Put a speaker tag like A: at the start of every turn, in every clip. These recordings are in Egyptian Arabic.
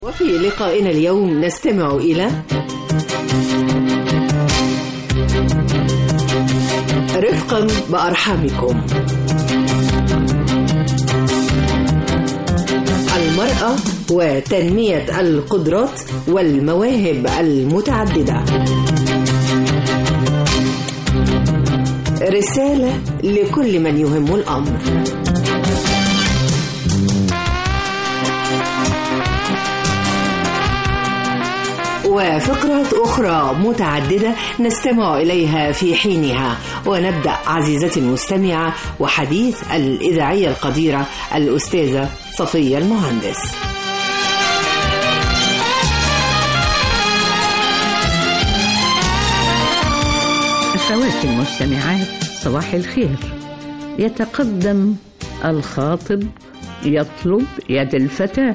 A: وفي لقائنا اليوم نستمع إلى رفقا بأرحامكم المرأة وتنمية القدرات والمواهب المتعددة رسالة لكل من يهم الأمر وفقرات أخرى متعددة نستمع إليها في حينها ونبدأ عزيزتي المستمعة وحديث الإذاعية القديرة الأستاذة صفية المهندس
B: أخواتي المستمعات صباح الخير يتقدم الخاطب يطلب يد الفتاة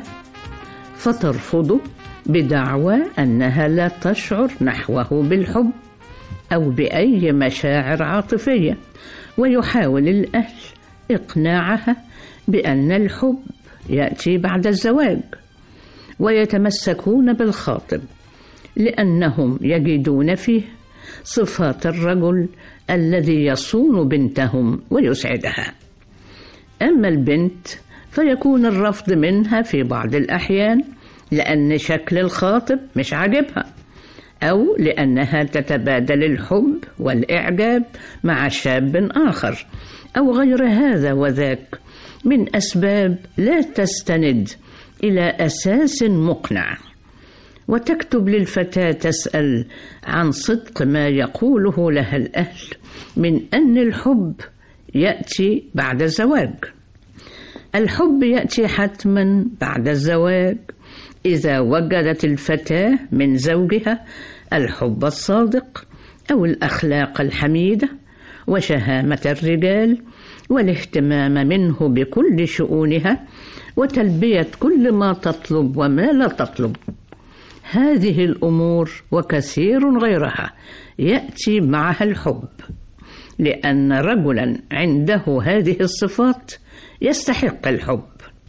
B: فترفضه بدعوى أنها لا تشعر نحوه بالحب أو بأي مشاعر عاطفية ويحاول الأهل إقناعها بأن الحب يأتي بعد الزواج ويتمسكون بالخاطب لأنهم يجدون فيه صفات الرجل الذي يصون بنتهم ويسعدها أما البنت فيكون الرفض منها في بعض الأحيان لأن شكل الخاطب مش عاجبها أو لأنها تتبادل الحب والإعجاب مع شاب آخر أو غير هذا وذاك من أسباب لا تستند إلى أساس مقنع وتكتب للفتاة تسأل عن صدق ما يقوله لها الأهل من أن الحب يأتي بعد الزواج الحب يأتي حتما بعد الزواج إذا وجدت الفتاة من زوجها الحب الصادق أو الأخلاق الحميدة وشهامة الرجال والاهتمام منه بكل شؤونها وتلبية كل ما تطلب وما لا تطلب هذه الأمور وكثير غيرها يأتي معها الحب لأن رجلا عنده هذه الصفات يستحق الحب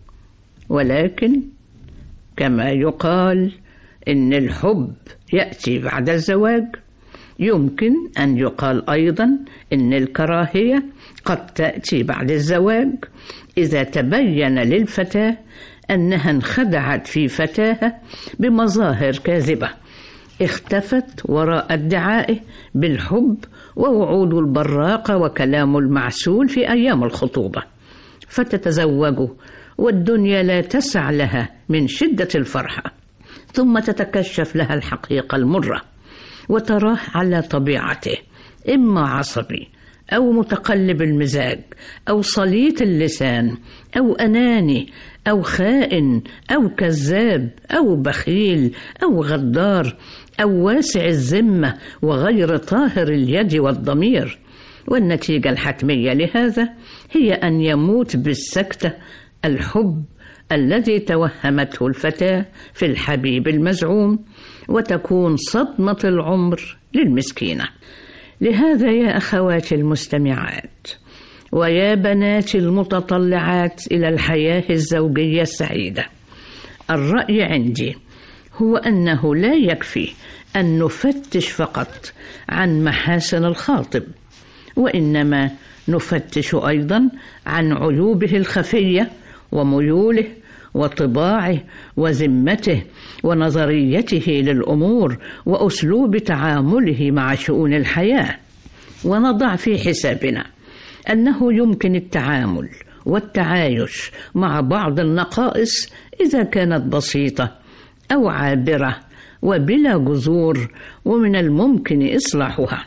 B: ولكن كما يقال إن الحب يأتي بعد الزواج يمكن أن يقال أيضا إن الكراهية قد تأتي بعد الزواج إذا تبين للفتاة أنها انخدعت في فتاها بمظاهر كاذبة اختفت وراء ادعائه بالحب ووعود البراقة وكلام المعسول في أيام الخطوبة فتتزوجه والدنيا لا تسع لها من شدة الفرحة ثم تتكشف لها الحقيقة المرة وتراه على طبيعته إما عصبي أو متقلب المزاج أو صليت اللسان أو أناني أو خائن أو كذاب أو بخيل أو غدار أو واسع الذمة وغير طاهر اليد والضمير والنتيجة الحتمية لهذا هي أن يموت بالسكتة الحب الذي توهمته الفتاة في الحبيب المزعوم وتكون صدمة العمر للمسكينة لهذا يا أخواتي المستمعات ويا بناتي المتطلعات إلى الحياة الزوجية السعيدة الرأي عندي هو أنه لا يكفي أن نفتش فقط عن محاسن الخاطب وإنما نفتش أيضا عن عيوبه الخفية وميوله وطباعه وذمته ونظريته للامور واسلوب تعامله مع شؤون الحياه ونضع في حسابنا انه يمكن التعامل والتعايش مع بعض النقائص اذا كانت بسيطه او عابره وبلا جذور ومن الممكن اصلاحها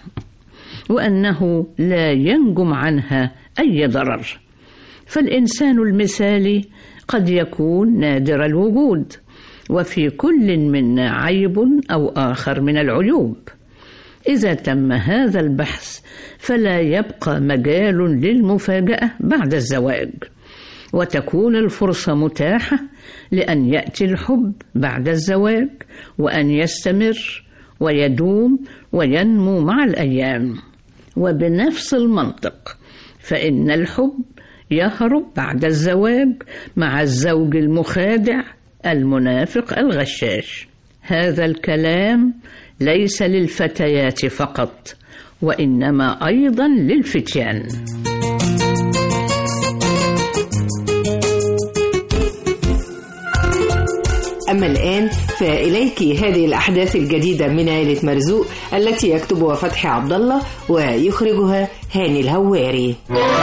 B: وانه لا ينجم عنها اي ضرر فالانسان المثالي قد يكون نادر الوجود وفي كل منا عيب او اخر من العيوب اذا تم هذا البحث فلا يبقى مجال للمفاجاه بعد الزواج وتكون الفرصه متاحه لان ياتي الحب بعد الزواج وان يستمر ويدوم وينمو مع الايام وبنفس المنطق فان الحب يهرب بعد الزواج مع الزوج المخادع المنافق الغشاش هذا الكلام ليس للفتيات فقط وانما ايضا للفتيان
A: أما الآن فإليك هذه الأحداث الجديدة من عائلة مرزوق التي يكتبها فتحي عبد الله ويخرجها هاني الهواري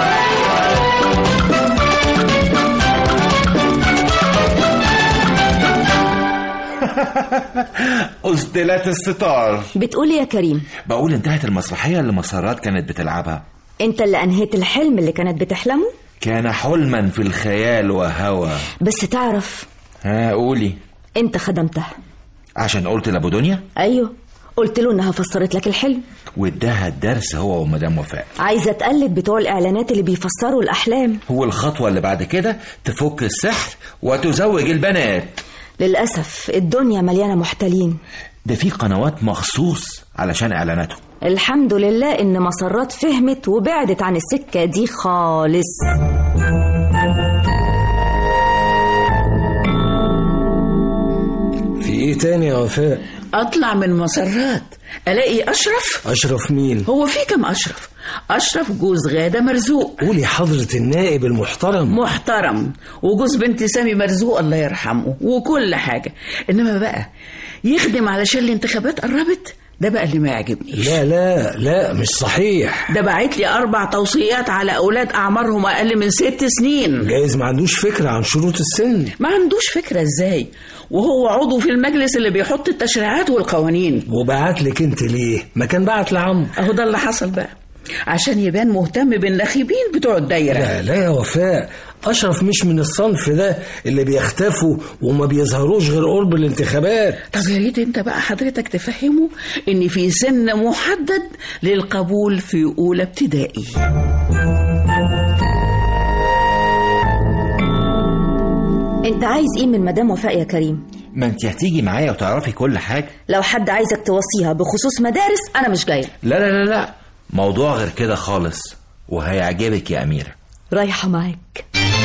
C: أسدلت الستار
D: بتقول يا كريم
C: بقول انتهت المسرحية اللي مسارات كانت بتلعبها
D: انت اللي انهيت الحلم اللي كانت بتحلمه
C: كان حلما في الخيال وهوى
D: بس تعرف
C: ها قولي
D: انت خدمتها
C: عشان قلت لابو دنيا
D: ايوه قلت له انها فسرت لك الحلم
C: واداها الدرس هو ومدام وفاء
D: عايزه تقلد بتوع الاعلانات اللي بيفسروا الاحلام
C: هو الخطوة اللي بعد كده تفك السحر وتزوج البنات
D: للاسف الدنيا مليانه محتالين
C: ده في قنوات مخصوص علشان اعلاناتهم
D: الحمد لله ان مسرات فهمت وبعدت عن السكه دي خالص
E: في ايه تاني يا وفاء
F: اطلع من مسرات الاقي اشرف
E: اشرف مين
F: هو في كم اشرف اشرف جوز غاده مرزوق
E: قولي حضرة النائب المحترم
F: محترم وجوز بنت سامي مرزوق الله يرحمه وكل حاجه انما بقى يخدم علشان الانتخابات قربت ده بقى اللي ما يعجبنيش
E: لا لا لا مش صحيح
F: ده بعت لي اربع توصيات على اولاد اعمارهم اقل من ست سنين
E: جايز ما عندوش فكرة عن شروط السن
F: ما عندوش فكره ازاي وهو عضو في المجلس اللي بيحط التشريعات والقوانين
E: وبعت لك انت ليه ما كان بعت لعمه
F: اهو ده اللي حصل بقى عشان يبان مهتم بالناخبين بتوع الدايره
E: لا لا يا وفاء أشرف مش من الصنف ده اللي بيختفوا وما بيظهروش غير قرب الانتخابات
F: طب يا ريت انت بقى حضرتك تفهمه ان في سن محدد للقبول في اولى ابتدائي
D: انت عايز ايه من مدام وفاء يا كريم
C: ما انت هتيجي معايا وتعرفي كل حاجة
D: لو حد عايزك توصيها بخصوص مدارس انا مش جايه
C: لا لا لا لا موضوع غير كده خالص وهيعجبك يا أميرة
D: رايحه معاك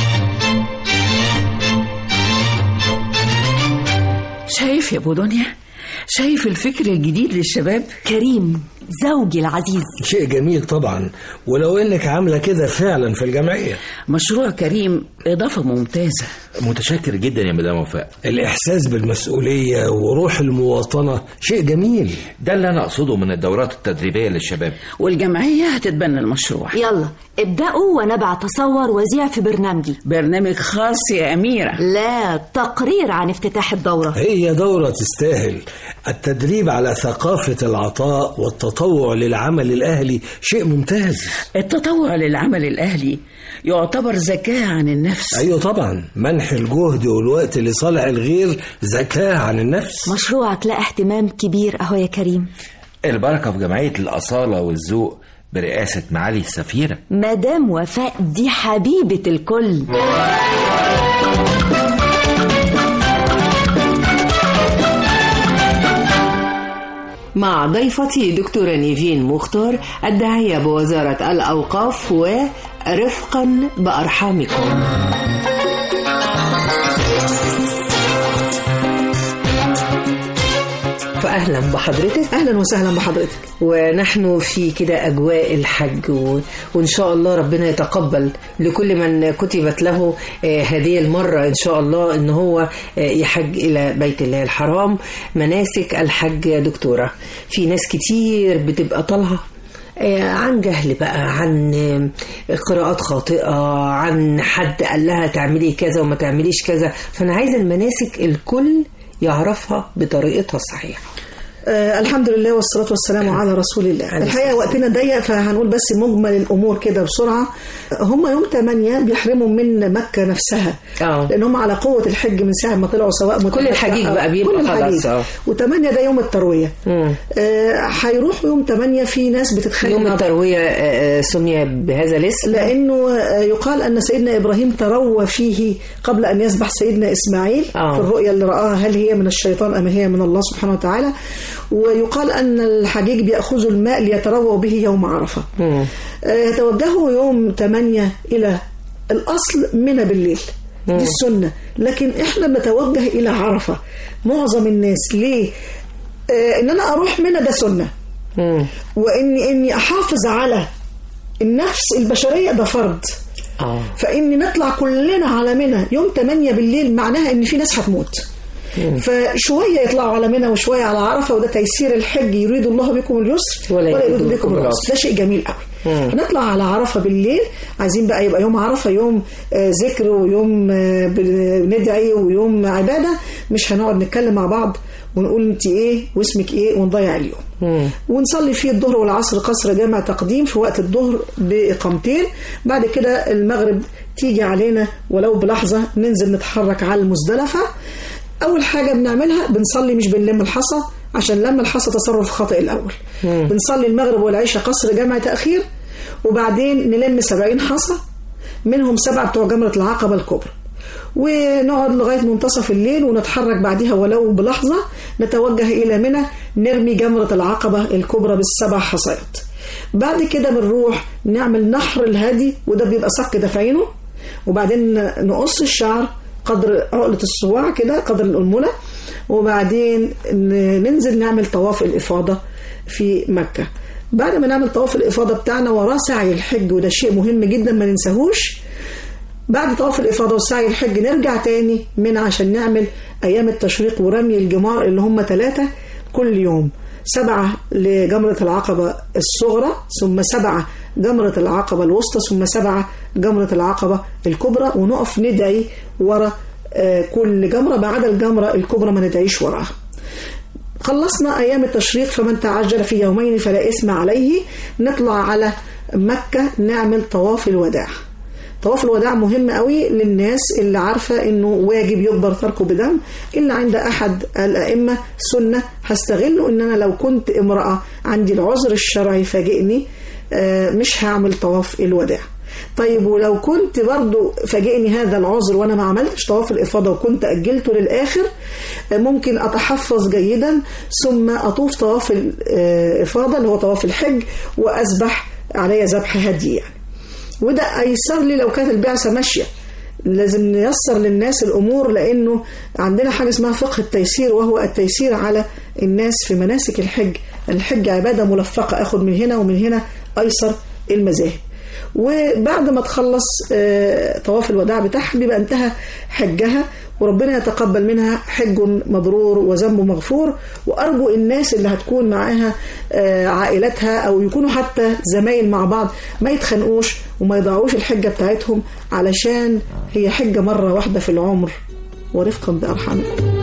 F: شايف يا ابو دنيا شايف الفكر الجديد للشباب
D: كريم زوجي العزيز
E: شيء جميل طبعا ولو انك عاملة كده فعلا في الجمعية
F: مشروع كريم اضافه ممتازه
C: متشكر جدا يا مدام وفاء
E: الإحساس بالمسؤولية وروح المواطنة شيء جميل
C: ده اللي أنا أقصده من الدورات التدريبية للشباب
F: والجمعيه هتتبنى المشروع
D: يلا ابدأوا وانا بعت اصور واذيع في برنامجي
F: برنامج خاص يا اميره
D: لا تقرير عن افتتاح الدورة
E: هي دورة تستاهل التدريب على ثقافة العطاء والتطوع للعمل الأهلي شيء ممتاز
F: التطوع للعمل الاهلي يعتبر زكاه عن النفس
E: أيوة طبعا منح الجهد والوقت لصالح الغير زكاة عن النفس
D: مشروعك لا اهتمام كبير اهو يا كريم
C: البركة في جمعية الأصالة والذوق برئاسة معالي السفيرة
D: مدام وفاء دي حبيبة الكل
A: مع ضيفتي دكتورة نيفين مختار الداعية بوزارة الأوقاف ورفقا بأرحامكم فأهلا بحضرتك
G: اهلا وسهلا بحضرتك
A: ونحن في كده أجواء الحج و... وإن شاء الله ربنا يتقبل لكل من كتبت له آه، هذه المرة إن شاء الله إن هو آه، يحج إلى بيت الله الحرام مناسك الحج يا دكتورة في ناس كتير بتبقى طالعة آه، عن جهل بقى عن آه، قراءات خاطئة عن حد قال لها تعملي كذا وما تعمليش كذا فأنا عايزة المناسك الكل يعرفها بطريقتها الصحيحة
G: آه الحمد لله والصلاة والسلام على رسول الله
A: عليه
G: الحقيقة
A: الصلاة
G: وقتنا ضيق فهنقول بس مجمل الأمور كده بسرعة هم يوم 8 بيحرموا من مكة نفسها
A: آه.
G: لأن هم على قوة الحج من ساعة ما طلعوا سواء متمتع
A: الحجيج
G: أو-
A: بقى بيبقى
G: كل
A: خلاص،
G: الحجيج
A: آه.
G: و8 ده يوم التروية
A: مم.
G: آه، هيروحوا يوم 8 في ناس بتتخيل
A: يوم التروية آه، آه، سمي بهذا الاسم
G: لأنه آه، يقال أن سيدنا إبراهيم تروى فيه قبل أن يذبح سيدنا إسماعيل
A: آه.
G: في الرؤيا اللي رآها هل هي من الشيطان أم هي من الله سبحانه وتعالى ويقال أن الحجيج بيأخذوا الماء ليترووا به يوم عرفة
A: مم.
G: آه، يتوجهوا يوم 8 إلى الأصل منى بالليل دي السنة لكن احنا بنتوجه الى عرفة معظم الناس ليه آه ان انا اروح منى ده سنة
A: مم.
G: واني اني احافظ على النفس البشرية ده فرض
A: اه
G: فإن نطلع كلنا على منى يوم 8 بالليل معناها إن في ناس هتموت فشوية يطلعوا على منى وشوية على عرفة وده تيسير الحج يريد الله بكم اليسر
A: ولا
G: ولا
A: يريد
G: يريد
A: بكم
G: بكم العسر
A: العسر.
G: ده شيء جميل قوي هنطلع على عرفة بالليل عايزين بقى يبقى يوم عرفة يوم آه، ذكر ويوم آه، بندعي ويوم عبادة مش هنقعد نتكلم مع بعض ونقول انت ايه واسمك ايه ونضيع اليوم ونصلي فيه الظهر والعصر قصر جامع تقديم في وقت الظهر بإقامتين بعد كده المغرب تيجي علينا ولو بلحظة ننزل نتحرك على المزدلفة أول حاجة بنعملها بنصلي مش بنلم الحصى عشان لم الحصى تصرف خاطئ الأول بنصلي المغرب والعشاء قصر جامع تأخير وبعدين نلم سبعين حصى منهم سبعة بتوع جمرة العقبة الكبرى ونقعد لغاية منتصف الليل ونتحرك بعدها ولو بلحظة نتوجه إلى منى نرمي جمرة العقبة الكبرى بالسبع حصيات بعد كده بنروح نعمل نحر الهدي وده بيبقى صك دفعينه وبعدين نقص الشعر قدر عقلة الصواع كده قدر الأنملة وبعدين ن- ننزل نعمل طواف الإفاضة في مكة بعد ما نعمل طواف الإفاضة بتاعنا وراه سعي الحج وده شيء مهم جدا ما ننساهوش بعد طواف الإفاضة والسعي الحج نرجع تاني من عشان نعمل أيام التشريق ورمي الجمار اللي هم ثلاثة كل يوم سبعة لجمرة العقبة الصغرى ثم سبعة جمرة العقبة الوسطى ثم سبعة جمرة العقبة الكبرى ونقف ندعي ورا آه، كل جمرة ما عدا الجمرة الكبرى ما ندعيش وراها خلصنا أيام التشريق فمن تعجل في يومين فلا إثم عليه نطلع على مكة نعمل طواف الوداع طواف الوداع مهم قوي للناس اللي عارفة انه واجب يجبر تركه بدم الا عند احد الائمة سنة هستغله ان انا لو كنت امرأة عندي العذر الشرعي فاجئني آه، مش هعمل طواف الوداع طيب ولو كنت برضو فاجئني هذا العذر وانا ما عملتش طواف الافاضه وكنت اجلته للاخر آه، ممكن اتحفظ جيدا ثم اطوف طواف الافاضه اللي هو طواف الحج واذبح علي ذبح هدي يعني وده ايسر لي لو كانت البعثه ماشيه لازم نيسر للناس الامور لانه عندنا حاجه اسمها فقه التيسير وهو التيسير على الناس في مناسك الحج الحج عباده ملفقه اخد من هنا ومن هنا ايسر المذاهب وبعد ما تخلص آه، طواف الوداع بتاعها بيبقى انتهى حجها وربنا يتقبل منها حج مبرور وذنب مغفور وارجو الناس اللي هتكون معاها آه، عائلتها او يكونوا حتى زمايل مع بعض ما يتخانقوش وما يضيعوش الحجه بتاعتهم علشان هي حجه مره واحده في العمر ورفقا بارحامكم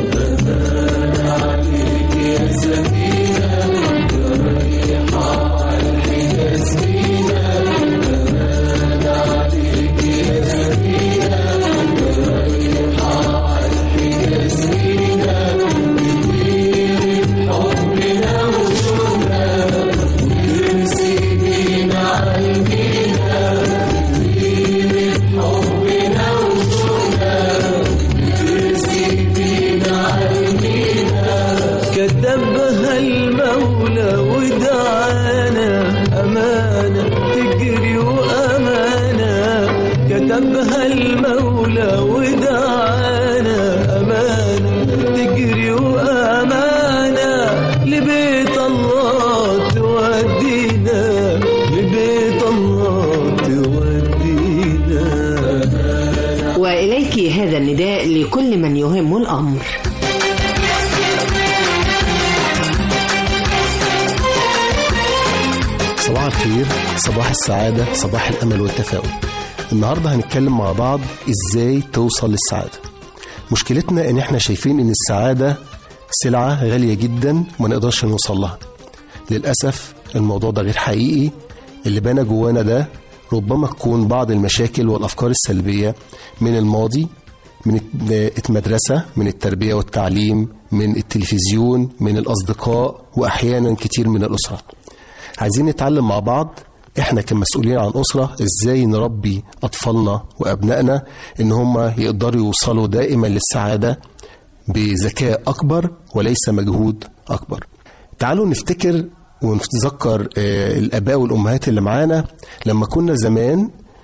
H: كتبها المولى ودعانا أمانة تجري وأمانة كتبها المولى ودعانا أمانة تجري وأمانة لبيت الله تودينا لبيت الله تودينا
A: وإليك هذا النداء لكل من يهم الأمر
I: صباح الخير صباح السعادة صباح الأمل والتفاؤل النهاردة هنتكلم مع بعض إزاي توصل للسعادة مشكلتنا إن إحنا شايفين إن السعادة سلعة غالية جدا وما نقدرش نوصل لها للأسف الموضوع ده غير حقيقي اللي بنى جوانا ده ربما تكون بعض المشاكل والأفكار السلبية من الماضي من المدرسة من التربية والتعليم من التلفزيون من الأصدقاء وأحيانا كتير من الأسرة عايزين نتعلم مع بعض احنا كمسؤولين عن أسرة ازاي نربي أطفالنا وأبنائنا ان هم يقدروا يوصلوا دائما للسعادة بذكاء أكبر وليس مجهود أكبر تعالوا نفتكر ونتذكر آه، الآباء والأمهات اللي معانا لما كنا زمان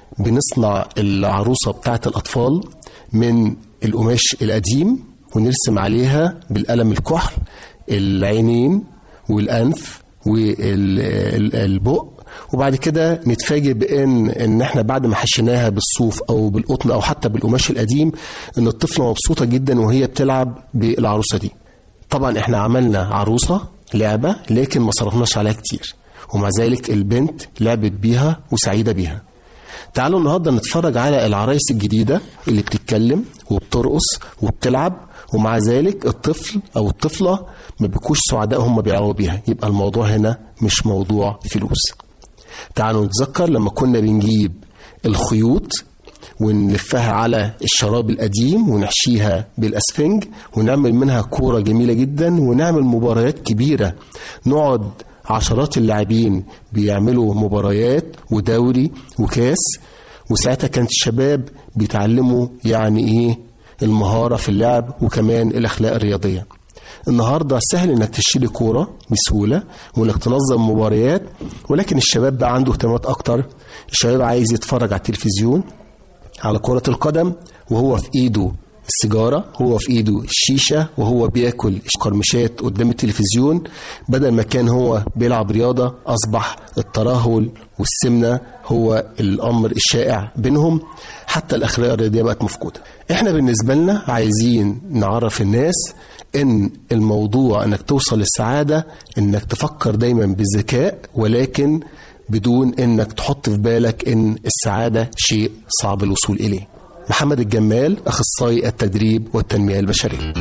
I: بنصنع العروسة بتاعة الأطفال من القماش القديم ونرسم عليها بالقلم الكحل العينين والأنف والبق وبعد كده نتفاجئ بان ان احنا بعد ما حشيناها بالصوف او بالقطن او حتى بالقماش القديم ان الطفله مبسوطه جدا وهي بتلعب بالعروسه دي طبعا احنا عملنا عروسه لعبه لكن ما صرفناش عليها كتير ومع ذلك البنت لعبت بيها وسعيده بيها تعالوا النهارده نتفرج على العرايس الجديده اللي بتتكلم وبترقص وبتلعب ومع ذلك الطفل او الطفله ما بيكونش سعداء هم بيلعبوا بيها يبقى الموضوع هنا مش موضوع فلوس تعالوا نتذكر لما كنا بنجيب الخيوط ونلفها على الشراب القديم ونحشيها بالاسفنج ونعمل منها كوره جميله جدا ونعمل مباريات كبيره نقعد عشرات اللاعبين بيعملوا مباريات ودوري وكاس وساعتها كانت الشباب بيتعلموا يعني ايه المهاره في اللعب وكمان الاخلاق الرياضيه النهارده سهل انك تشتري كوره بسهوله وانك تنظم مباريات ولكن الشباب بقى عنده اهتمامات اكتر الشباب عايز يتفرج على التلفزيون على كرة القدم وهو في ايده السيجارة هو في ايده الشيشة وهو بياكل قرمشات قدام التلفزيون بدل ما كان هو بيلعب رياضة أصبح الترهل والسمنة هو الأمر الشائع بينهم حتى الأخلاق الرياضية بقت مفقودة احنا بالنسبة لنا عايزين نعرف الناس ان الموضوع انك توصل للسعادة انك تفكر دايما بالذكاء ولكن بدون انك تحط في بالك ان السعادة شيء صعب الوصول اليه محمد الجمال اخصائي التدريب والتنمية البشرية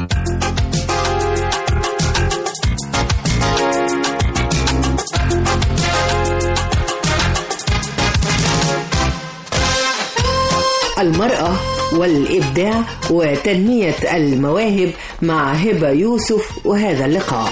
A: المرأة والإبداع وتنمية المواهب مع هبة يوسف وهذا اللقاء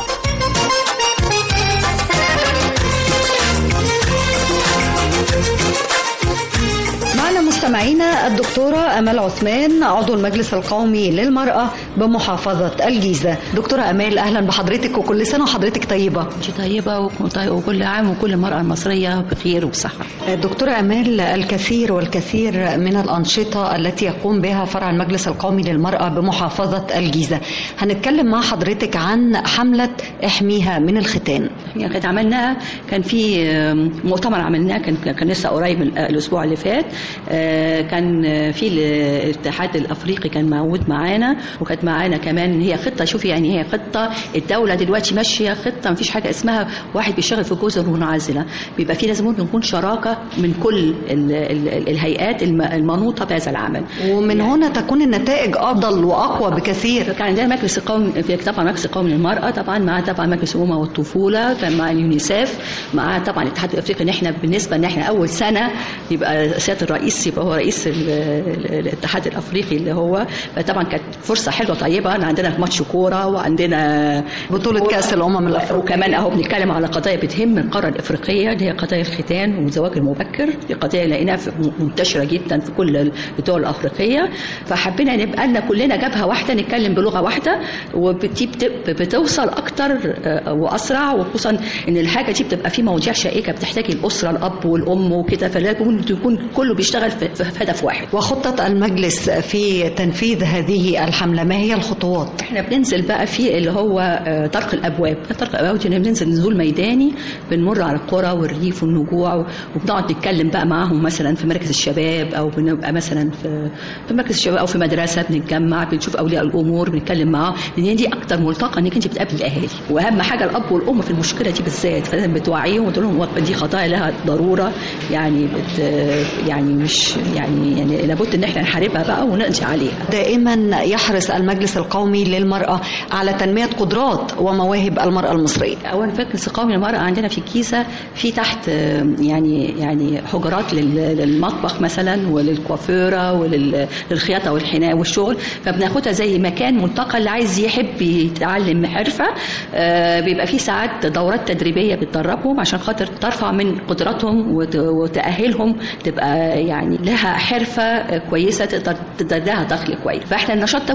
J: معنا مستمعينا الدكتورة أمال عثمان عضو المجلس القومي للمرأة بمحافظة الجيزة دكتورة أمال أهلا بحضرتك وكل سنة وحضرتك طيبة
K: انت طيبة وكل- وكل عام وكل المرأة المصرية بخير وبصحة
J: دكتورة أمال الكثير والكثير من الأنشطة التي يقوم بها فرع المجلس القومي للمرأة بمحافظة الجيزة هنتكلم مع حضرتك عن حملة احميها من الختان
K: يعني كانت عملناها كان في آم، مؤتمر عملناه كان كان لسه قريب من الاسبوع اللي فات آه، كان آه، في الاتحاد الافريقي كان موجود معانا وكانت معانا كمان هي خطه شوفي يعني هي خطه الدوله دلوقتي ماشيه خطه مفيش حاجه اسمها واحد بيشتغل في جزر منعزله بيبقى في لازم يكون شراكه من كل ال- ال- الهيئات الم- المنوطه بهذا العمل
J: ومن هنا تكون النتائج أفضل وأقوى بكثير
K: كان عندنا مجلس القومي في طبعا مجلس القومي للمرأة طبعا مع طبعا مجلس الأمة والطفولة كان مع اليونيسيف مع طبعا الاتحاد الأفريقي إن إحنا بالنسبة إن إحنا أول سنة يبقى سيادة الرئيس يبقى هو رئيس ال- ال- الاتحاد الأفريقي اللي هو فطبعا كانت فرصة حلوة طيبة إن عندنا ماتش كورة وعندنا
J: بطولة كأس الأمم الأفريقية
K: وكمان أهو بنتكلم على قضايا بتهم القارة الأفريقية اللي هي قضايا الختان والزواج المبكر دي قضية لقيناها في- منتشرة جدا في كل الدول الأفريقية فحبينا نبقى لنا كلنا جبهة واحدة نتكلم بلغة واحدة ودي بت- بتوصل أكتر آه، وأسرع وخصوصا إن الحاجة دي بتبقى في مواضيع شائكة بتحتاج الأسرة الأب والأم وكده فلازم يكون كله بيشتغل في في هدف واحد
J: وخطة المجلس في تنفيذ هذه الحملة ما هي الخطوات؟
K: احنا بننزل بقى في اللي هو آه، طرق الابواب طرق الابواب دي بننزل نزول ميداني بنمر على القرى والريف والنجوع وبنقعد نتكلم بقى معاهم مثلا في مركز الشباب او بنبقى مثلا في في مركز الشباب او في مدرسه بنتجمع بنشوف اولياء الامور بنتكلم معاهم لان دي اكتر ملتقى انك انت بتقابل الاهالي واهم حاجه الاب والام في المشكله دي بالذات فلازم بتوعيهم وتقول لهم دي قضايا لها ضروره يعني بت يعني مش يعني يعني لابد ان احنا نحاربها بقى ونقضي عليها
J: دائما يحرص المجلس القومي للمرأة على تنمية قدرات ومواهب المرأة المصرية
K: اولا مجلس القومي للمراه عندنا في الكيسه في تحت آه، يعني يعني حجرات لل- للمطبخ مثلا وللكوافيره وللخياطه والحناء والشغل فبناخدها زي مكان ملتقى اللي عايز يحب يتعلم حرفه آه، بيبقى في ساعات دورات تدريبيه بتدربهم عشان خاطر ترفع من قدراتهم وت- وتاهلهم تبقى يعني لها حرفه كويسه تقدر تقدر لها دخل كويس فاحنا النشاط ده مستمر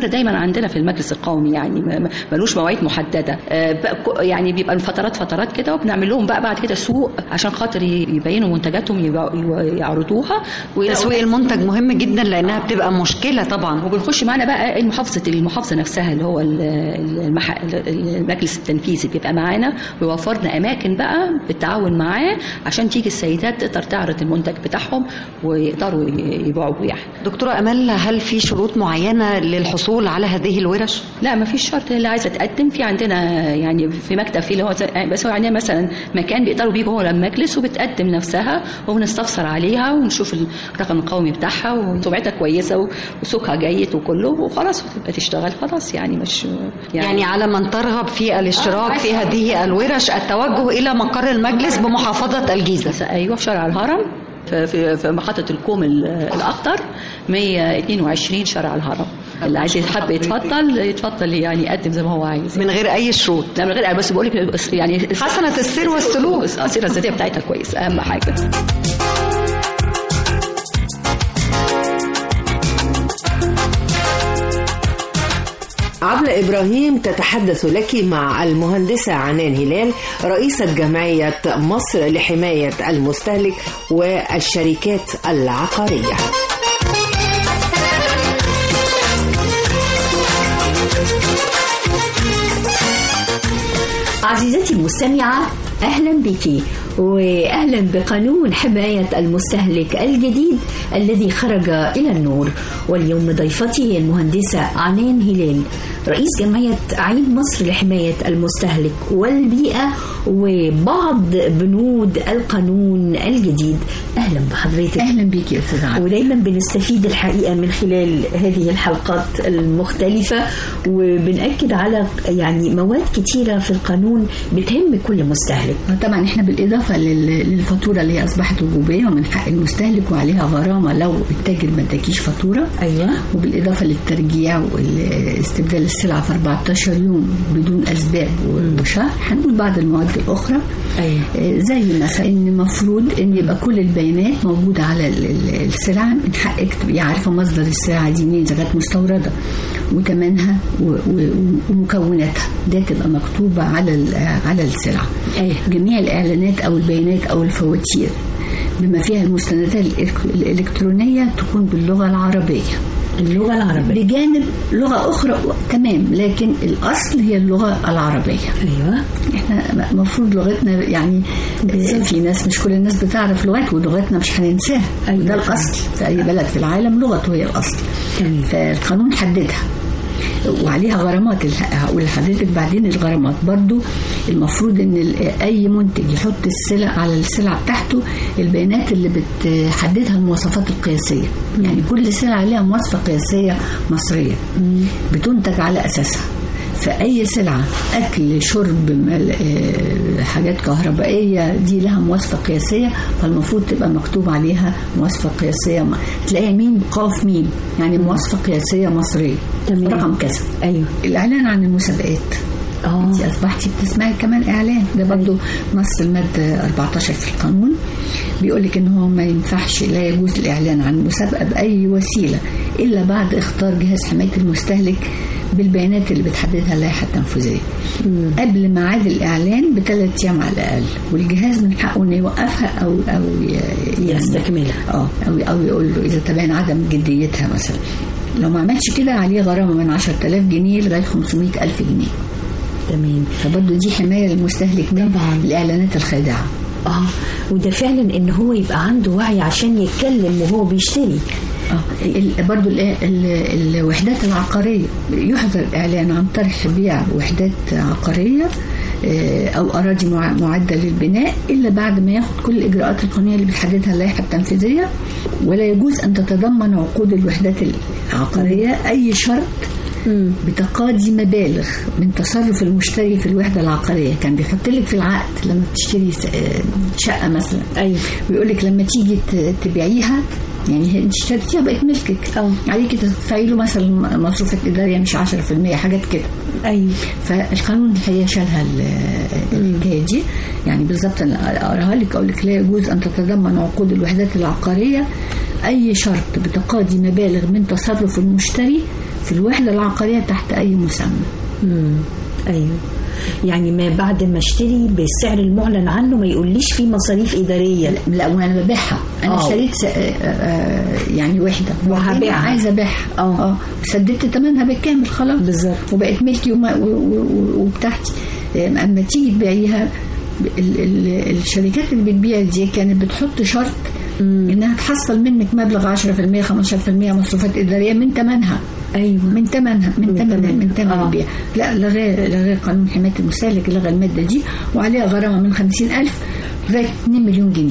K: دايما عندنا في المجلس القومي يعني ما- ما- ملوش مواعيد محدده آه، بقى كو- يعني بيبقى فترات فترات كده وبنعمل لهم بقى بعد كده سوق عشان خاطر ي- يبينوا منتجاتهم يبقى- يو- يعرضوها ويلاقوا-
J: تسويق المنتج مهم جدا لانها بتبقى مشكله طبعا
K: وبنخش معانا بقى المحافظه المحافظه نفسها اللي هو ال- المح... المجلس التنفيذي بيبقى معانا ويوفر لنا اماكن بقى بالتعاون معاه عشان تيجي السيدات تقدر تعرض المنتج بتاعهم ويقدروا ي- يبيعوا يعني
J: دكتوره امال هل في شروط معينه للحصول على هذه الورش
K: لا ما فيش شرط اللي عايزه تقدم في عندنا يعني في مكتب في اللي هو زي- بس هو عندنا مثلا مكان بيقدروا بيجوا هو المجلس وبتقدم نفسها وبنستفسر عليها ونشوف الرقم القومي بتاعها وسمعتها كويسه وسوقها جيد وكله وخلاص وتبقى تشتغل خلاص يعني مش
J: يعني, يعني على من ترغب في الاشتراك
K: آه،
J: في هذه الورش التوجه الى مقر المجلس بمحافظه الجيزه
K: ايوه في شارع الهرم في في, في محطه الكوم ال- الاخضر 122 شارع الهرم اللي عايز يحب يتفضل يتفضل يعني يقدم زي ما هو عايز
J: من غير اي شروط
K: لا من غير بس بقول لك يعني
J: حسنة السير والسلوك.
K: السيره الذاتيه بتاعتها كويس اهم حاجه
A: عبلة إبراهيم تتحدث لك مع المهندسة عنان هلال رئيسة جمعية مصر لحماية المستهلك والشركات العقارية
L: عزيزتي المستمعة أهلا بك وأهلا بقانون حماية المستهلك الجديد الذي خرج إلى النور واليوم ضيفتي المهندسة عنان هلال رئيس جمعية عين مصر لحماية المستهلك والبيئة وبعض بنود القانون الجديد أهلا بحضرتك
B: أهلا بك يا أستاذ عبد.
L: ودايما بنستفيد الحقيقة من خلال هذه الحلقات المختلفة وبنأكد على يعني مواد كتيرة في القانون بتهم كل مستهلك
B: طبعا احنا بالاضافه لل- للفاتوره اللي هي اصبحت وجوبيه ومن حق المستهلك وعليها غرامه لو التاجر ما اداكيش فاتوره
L: ايوه
B: وبالاضافه للترجيع واستبدال السلعه في 14 يوم بدون اسباب وشهر هنقول بعض المواد الاخرى
L: أيوة.
B: زي مثلا ان المفروض ان يبقى كل البيانات موجوده على ال- ال- السلعه من حقك تبقي عارفه مصدر السلعه دي منين اذا كانت مستورده وثمنها و- و- ومكوناتها ده تبقى مكتوبه على ال- على السلعه
L: أيوة.
B: جميع الاعلانات او البيانات او الفواتير بما فيها المستندات الإلك- الالكترونيه تكون باللغه العربيه
L: اللغة العربية
B: بجانب لغة أخرى تمام لكن الأصل هي اللغة العربية
L: أيوة
B: احنا المفروض لغتنا يعني في ناس مش كل الناس بتعرف لغات ولغتنا مش هننساها
L: أيوة.
B: ده الأصل في أي بلد في العالم لغته هي الأصل
L: تمام.
B: فالقانون حددها وعليها غرامات اللي هقول لحضرتك بعدين الغرامات برضو المفروض ان ال- اي منتج يحط السلع على السلعه بتاعته البيانات اللي بتحددها المواصفات القياسيه يعني كل سلعه لها مواصفه قياسيه مصريه بتنتج على اساسها فأي سلعة أكل شرب مل- آه، حاجات كهربائية دي لها مواصفة قياسية فالمفروض تبقى مكتوب عليها مواصفة قياسية م- تلاقي مين قاف مين يعني مواصفة قياسية مصرية
L: تمام.
B: رقم كذا
L: أيوة
B: الإعلان عن المسابقات
L: اه
B: انت اصبحتي بتسمعي كمان اعلان ده برضه نص الماده 14 في القانون بيقول لك ان هو ما ينفعش لا يجوز الاعلان عن مسابقه باي وسيله الا بعد اختار جهاز حمايه المستهلك بالبيانات اللي بتحددها اللائحه التنفيذيه قبل ميعاد الاعلان بثلاث ايام على الاقل والجهاز من حقه انه يوقفها او او ي- يعني
L: يستكملها.
B: اه او او يقول له اذا تبين عدم جديتها مثلا لو ما عملش كده عليه غرامه من 10000 جنيه لغايه 500000 جنيه
L: تمام
B: فبرضه دي حمايه للمستهلك من
L: طبعاً.
B: الاعلانات الخادعه
L: اه وده فعلا ان هو يبقى عنده وعي عشان يتكلم وهو بيشتري
B: اه ال- برضو ال- ال- الوحدات العقارية يحظر الإعلان عن طرح بيع وحدات عقارية آه، أو أراضي مع- معدة للبناء إلا بعد ما ياخد كل الإجراءات القانونية اللي بتحددها اللائحة التنفيذية ولا يجوز أن تتضمن عقود الوحدات العقارية أي شرط بتقاضي مبالغ من تصرف المشتري في الوحدة العقارية كان بيحط لك في العقد لما بتشتري س- آه، شقة مثلا
L: ايوه
B: ويقول لك لما تيجي ت- تبيعيها يعني هي انت اشتريتيها بقت ملكك
L: اه.
B: عليكي تدفعي له مثلا مصروفات اداريه مش 10% حاجات كده
L: ايوه
B: فالقانون الحقيقه شالها ال- الحكايه دي يعني بالظبط انا اقراها لك اقول لك لا يجوز ان تتضمن عقود الوحدات العقاريه اي شرط بتقاضي مبالغ من تصرف المشتري في الوحدة العقارية تحت أي مسمى
L: مم. ايوه يعني ما بعد ما اشتري بالسعر المعلن عنه ما يقوليش فيه مصاريف اداريه
B: لا وانا ببيعها انا
L: آه.
B: اشتريت س- آه، آه، يعني وحده
L: وهبيعها.
B: وبعدين عايزه ابيعها اه سددت ثمنها بالكامل خلاص
L: بالظبط
B: وبقت ملكي وما- و- و- و- وبتاعتي آه، اما تيجي تبيعيها ال- ال- الشركات اللي بتبيع دي كانت بتحط شرط انها تحصل منك مبلغ 10% 15% مصروفات اداريه من ثمنها
L: ايوه
B: من ثمنها من ثمن
L: تمنها.
B: من ثمن
L: آه.
B: البيع لا لغى لغى قانون حمايه المستهلك لغى الماده دي وعليها غرامه من 50000 لغايه 2 مليون جنيه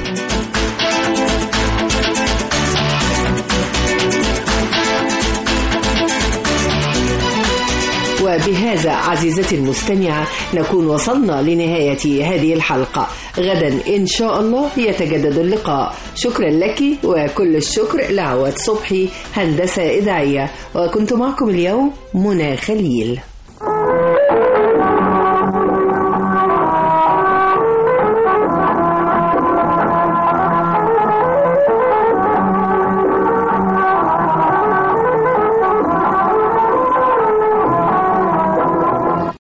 A: وبهذا عزيزتي المستمعة نكون وصلنا لنهاية هذه الحلقة غدا إن شاء الله يتجدد اللقاء شكرا لك وكل الشكر لعواد صبحي هندسة إذاعية وكنت معكم اليوم منى خليل